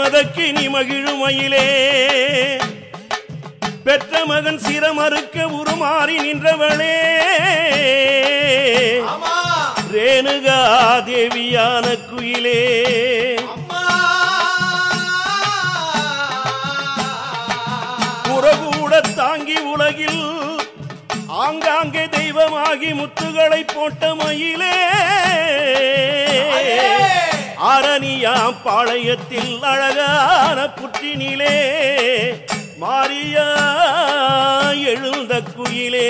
மன்மதக்கு நீ மகிழுமையிலே பெற்ற மகன் சிரமறுக்க உருமாறி நின்றவளே அம்மா ரேணுகா தேவியான குயிலே அம்மா புறகூட தாங்கி உலகில் ஆங்காங்கே தெய்வமாகி முத்துகளை போட்ட மயிலே அரணியாம் பாளையத்தில் அழகான புற்றினிலே மாரியா எழுந்த குயிலே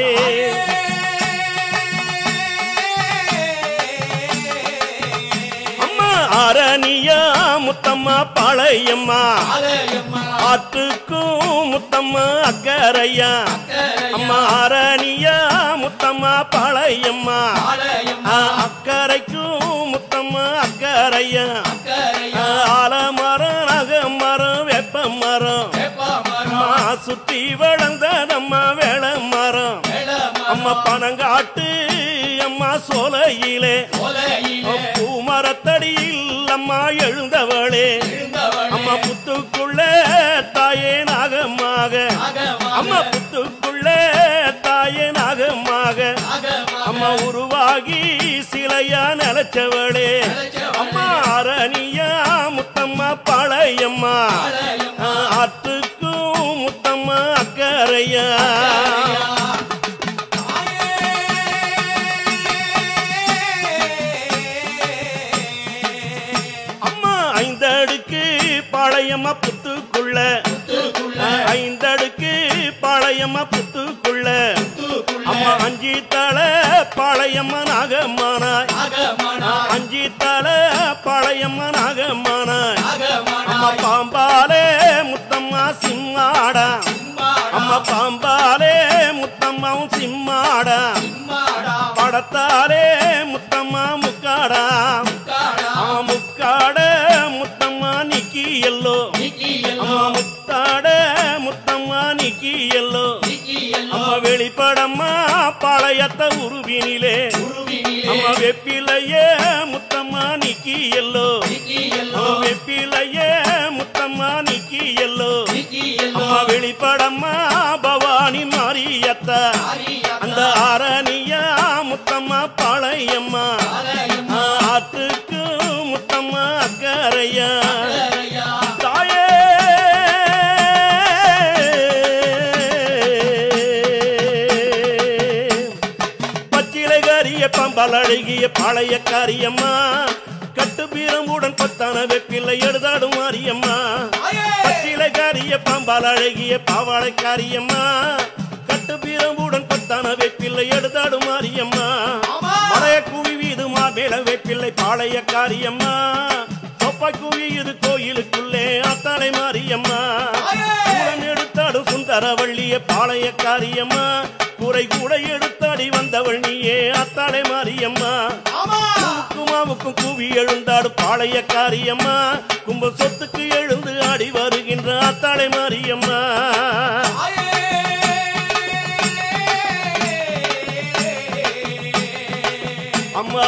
அம்மா அரணியா முத்தம்மா பாளையம்மா அலையம்மா ஆற்றுக்கும் முத்தம்மா அக்கரையா அம்மா அரணியா முத்தம்மா பாளையம்மா அலையம்மா ஆ, அக்கரைக்கும் முத்தம்மா அக்கரையா அக்கரையா ஆலமரம் நகமரம் வெப்ப மரம் வேப்பமரம் அம்மா சுத்தி வளர்ந்த நம்ம வேள மரம் வேளமரம் அம்மா பனங்காட்டு அம்மா சோலையிலே கொலையிலே பூமரத்தடியில் அம்மா எழுந்தவளே இருந்தவளே அம்மா புத்துக்குள்ள தாயே நாகமாக அகமாக அம்மா புத்துக்குள்ள தாயே நாகமாக அகமாக அம்மா உருவாகி சிலையா நிலச்சவளே அம்மா அரணியா முத்தம்மா பாளையம்மா அலையம்மா ஆற்றுக்கும் முத்தம்மா அக்கரையா அம்மா ஐந்தடுக்கு பாளையம்மா புத்துக்குள்ள ஐந்தடுக்கு பாளையம்மா புத்துக்குள்ள அம்மா அஞ்சி தலை பாளையம்மா நாகம்மானாய் அஞ்சி தலை பாளையம்மா நாகம்மானாய் அம்மா பாம்பாலே முத்தம்மா சிம்மாடா அம்மா பாம்பாலே முத்தம்மாவும் சிம்மாடா படத்தாலே முத்தம்மா முக்காடா அம்மா முக்காட முத்தம்மா நிக்கி எல்லோ அம்மா முத்தாட முத்தம்மா நிக்கி எல்லோ அம்மா வெளிப்படம்மா பாளையத்த உருவினிலே அம்மா வெப்பிலையே முத்தம்மா நிக்கி எல்லோ அம்மா வெப்பிலையே முத்தம்மா நிக்கி எல்லோ அம்மா வெளிப்படம்மா பவானி மாரியத்தா அந்த ஆரணியா முத்தம்மா பாளையம்மா ஆத்துக்கு முத்தம்மா அக்கரையா தாயே பச்சிலைகாரிய பம்பல் அழகிய பாளைய காரியம்மா கட்டுப்பீரமுடன் பத்தான வெப்பில்லை எடுதாடும் மாரியம்மா பச்சிலைகாரிய பம்பல் அழகிய பாவாளை காரியம்மா கட்டுப்பீரமுடன் பத்தான வெப்பில்லை எடுதாடும் மாரியம்மா மலைய குவி வீது மாபேல வெப்பில்லை பாளைய காரியம்மா தொப்பை குவி இது கோயிலுக்குள்ளே அத்தாளை மாரியம்மா கூடம் எடுத்தாடும் சுந்தரவள்ளிய பாளைய காரியம்மா குறை கூட எடுத்தாடி வந்தவள் நீயே அத்தாளை மாரியம்மா குமாவுக்கும் கூவி எழுந்தாடு பாளைய காரியம்மா கும்ப சொத்துக்கு எழுந்து ஆடி வருகின்ற அத்தாளை மாரியம்மா அம்மா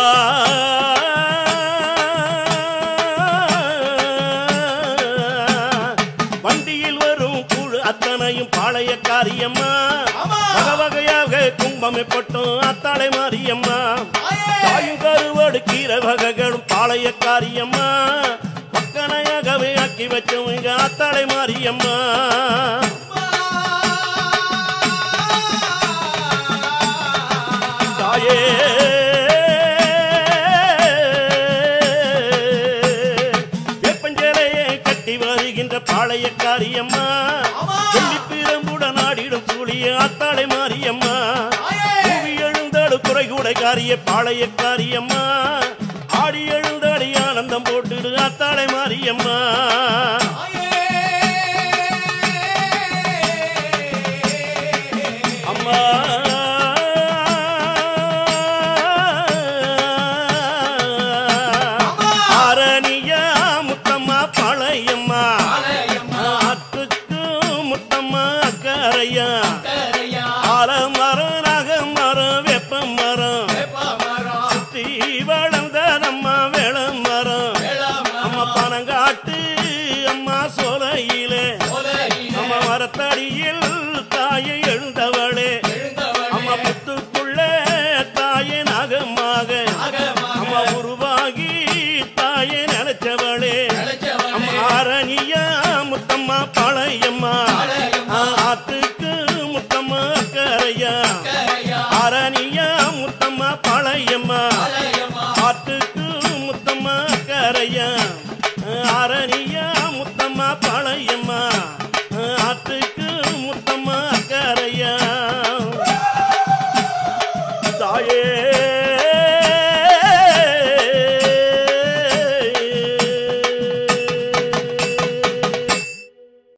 வண்டியில் வரும் குழு அத்தனையும் பாளைய காரியம்மா வகை வகையாக கும்பமே பட்டும் அத்தாளை மாரியம்மா தாயும் கருவாடு கீரை வகைகளும் பாளைய காரியம்மா மக்கனையாகவே ஆக்கி வச்சவங்க அத்தாளை மாரியம்மா தாயே வேப்பஞ்சேலையை கட்டி வருகின்ற பாளைய காரியம்மா சொல்லி பிரம்புடன் ஆடிடும் சூழிய அத்தாளை மாரியம்மா கூவி எழுந்தாடு குறை கூட காரிய பாளைய காரியம்மா ஆடி எழுந்தாடி ஆனந்தம் போட்டுடு அத்தாளை மாரியம்மா அம்மா ஆரணியா முத்தம்மா பாளையம்மா ஆத்துக்கு முத்தம்மா அக்கரையா ஆலமரம் நகமரம் வெப்ப மரம் சுத்தி வளர்ந்த நம்ம வேள மரம் நம்ம பனங்காட்டு ஆதியில் தாயை எழுந்தவளே அம்மா எழுந்தவளே புத்துக்குள்ள தாயை நாகமாக நாகமாக அம்மா உருவாகி தாயை நினைச்சவளே அழைச்சவளே அம்மா ஆரணியா முத்தம்மா பாளையம்மா பாளையம்மா. ஆத்துக்கு முத்தம்மா கரையா கரையா ஆரணியா முத்தம்மா பாளையம்மா